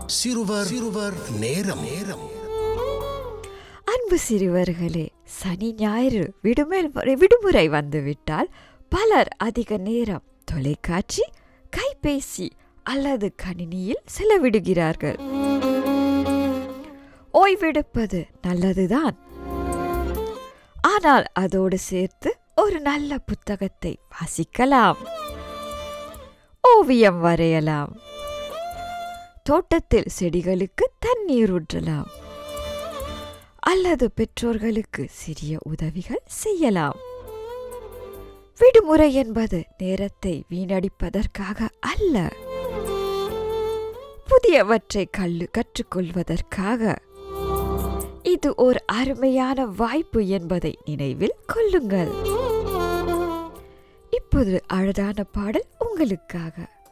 சிறுவர் சிறுவர் நேரம் நேரம் அன்பு சிறுவர்களே சனி ஞாயிறு விடுமுறை விடுமுறை வந்துவிட்டால் பலர் அதிக நேரம் தொலைக்காட்சி கைபேசி அல்லது கணினியில் செலவிடுகிறார்கள் ஓய்வெடுப்பது நல்லதுதான் ஆனால் அதோடு சேர்த்து ஒரு நல்ல புத்தகத்தை வாசிக்கலாம் ஓவியம் வரையலாம் தோட்டத்தில் செடிகளுக்கு தண்ணீர் ஊற்றலாம் அல்லது பெற்றோர்களுக்கு சிறிய உதவிகள் செய்யலாம் விடுமுறை என்பது நேரத்தை வீணடிப்பதற்காக அல்ல புதியவற்றை கல்லு கற்றுக்கொள்வதற்காக இது ஒரு அருமையான வாய்ப்பு என்பதை நினைவில் கொள்ளுங்கள் இப்போது அழகான பாடல் உங்களுக்காக